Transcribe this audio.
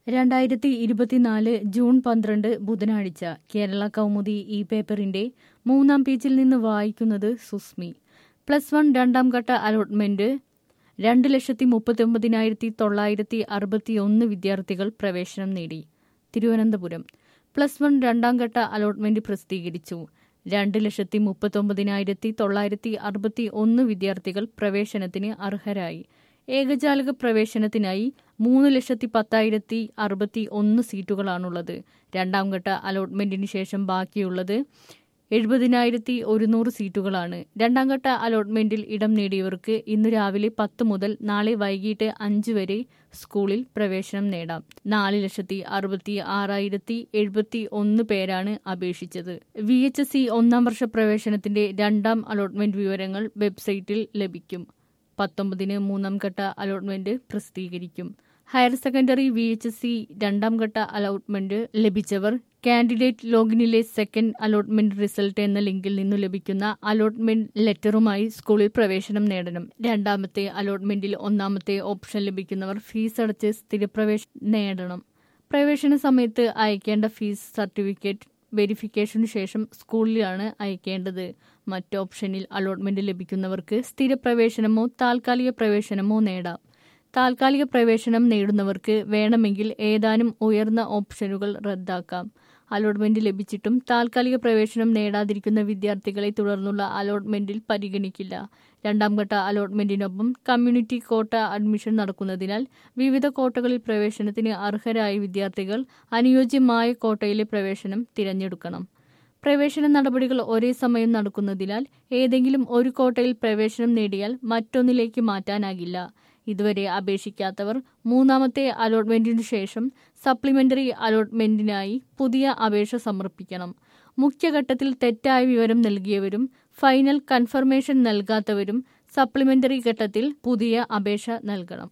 രണ്ടായിരത്തി ഇരുപത്തിനാല് ജൂൺ പന്ത്രണ്ട് ബുധനാഴ്ച കേരള കൗമുദി ഈ പേപ്പറിന്റെ മൂന്നാം പേജിൽ നിന്ന് വായിക്കുന്നത് സുസ്മി പ്ലസ് വൺ രണ്ടാം ഘട്ട അലോട്ട്മെന്റ് രണ്ട് ലക്ഷത്തി മുപ്പത്തൊമ്പതിനായിരത്തി തൊള്ളായിരത്തി അറുപത്തി ഒന്ന് വിദ്യാർത്ഥികൾ പ്രവേശനം നേടി തിരുവനന്തപുരം പ്ലസ് വൺ രണ്ടാം ഘട്ട അലോട്ട്മെന്റ് പ്രസിദ്ധീകരിച്ചു രണ്ട് ലക്ഷത്തി മുപ്പത്തൊമ്പതിനായിരത്തി തൊള്ളായിരത്തി അറുപത്തി ഒന്ന് വിദ്യാർത്ഥികൾ പ്രവേശനത്തിന് അർഹരായി ഏകജാലക പ്രവേശനത്തിനായി മൂന്ന് ലക്ഷത്തി പത്തായിരത്തി അറുപത്തി ഒന്ന് സീറ്റുകളാണുള്ളത് രണ്ടാം ഘട്ട അലോട്ട്മെന്റിന് ശേഷം ബാക്കിയുള്ളത് എഴുപതിനായിരത്തി ഒരുന്നൂറ് സീറ്റുകളാണ് രണ്ടാം ഘട്ട അലോട്ട്മെന്റിൽ ഇടം നേടിയവർക്ക് ഇന്ന് രാവിലെ പത്ത് മുതൽ നാളെ വൈകിട്ട് അഞ്ച് വരെ സ്കൂളിൽ പ്രവേശനം നേടാം നാല് ലക്ഷത്തി അറുപത്തി ആറായിരത്തി എഴുപത്തി ഒന്ന് പേരാണ് അപേക്ഷിച്ചത് വി എച്ച് എസ് സി ഒന്നാം വർഷ പ്രവേശനത്തിന്റെ രണ്ടാം അലോട്ട്മെന്റ് വിവരങ്ങൾ വെബ്സൈറ്റിൽ ലഭിക്കും പത്തൊമ്പതിന് മൂന്നാം ഘട്ട അലോട്ട്മെന്റ് പ്രസിദ്ധീകരിക്കും higher secondary V H S C രണ്ടാം ഘട്ട അലോട്ട്മെന്റ് ലഭിച്ചവർ കാൻഡിഡേറ്റ് ലോഗിനിലെ സെക്കൻഡ് അലോട്ട്മെന്റ് റിസൾട്ട് എന്ന ലിങ്കിൽ നിന്നു ലഭിക്കുന്ന അലോട്ട്മെന്റ് ലെറ്ററുമായി സ്കൂളിൽ പ്രവേശനം നേടണം രണ്ടാമത്തെ അലോട്ട്മെന്റിൽ ഒന്നാമത്തെ ഓപ്ഷൻ ലഭിക്കുന്നവർ ഫീസ് അടച്ച് സ്ഥിരപ്രവേശനം നേടണം പ്രവേശന സമയത്ത് അയക്കേണ്ട ഫീസ് സർട്ടിഫിക്കറ്റ് വെരിഫിക്കേഷനു ശേഷം സ്കൂളിലാണ് അയക്കേണ്ടത് മറ്റ് ഓപ്ഷനിൽ അലോട്ട്മെന്റ് ലഭിക്കുന്നവർക്ക് സ്ഥിരപ്രവേശനമോ താൽക്കാലിക പ്രവേശനമോ നേടാം താൽക്കാലിക പ്രവേശനം നേടുന്നവർക്ക് വേണമെങ്കിൽ ഏതാനും ഉയർന്ന ഓപ്ഷനുകൾ റദ്ദാക്കാം അലോട്ട്മെന്റ് ലഭിച്ചിട്ടും താൽക്കാലിക പ്രവേശനം നേടാതിരിക്കുന്ന വിദ്യാർത്ഥികളെ തുടർന്നുള്ള അലോട്ട്മെന്റിൽ പരിഗണിക്കില്ല രണ്ടാം ഘട്ട അലോട്ട്മെന്റിനൊപ്പം കമ്മ്യൂണിറ്റി കോട്ട അഡ്മിഷൻ നടക്കുന്നതിനാൽ വിവിധ കോട്ടകളിൽ പ്രവേശനത്തിന് അർഹരായ വിദ്യാർത്ഥികൾ അനുയോജ്യമായ കോട്ടയിലെ പ്രവേശനം തിരഞ്ഞെടുക്കണം പ്രവേശന നടപടികൾ ഒരേ സമയം നടക്കുന്നതിനാൽ ഏതെങ്കിലും ഒരു കോട്ടയിൽ പ്രവേശനം നേടിയാൽ മറ്റൊന്നിലേക്ക് മാറ്റാനാകില്ല ഇതുവരെ അപേക്ഷിക്കാത്തവർ മൂന്നാമത്തെ അലോട്ട്മെന്റിനു ശേഷം സപ്ലിമെന്ററി അലോട്ട്മെന്റിനായി പുതിയ അപേക്ഷ സമർപ്പിക്കണം മുഖ്യഘട്ടത്തിൽ തെറ്റായ വിവരം നൽകിയവരും ഫൈനൽ കൺഫർമേഷൻ നൽകാത്തവരും സപ്ലിമെന്ററി ഘട്ടത്തിൽ പുതിയ അപേക്ഷ നൽകണം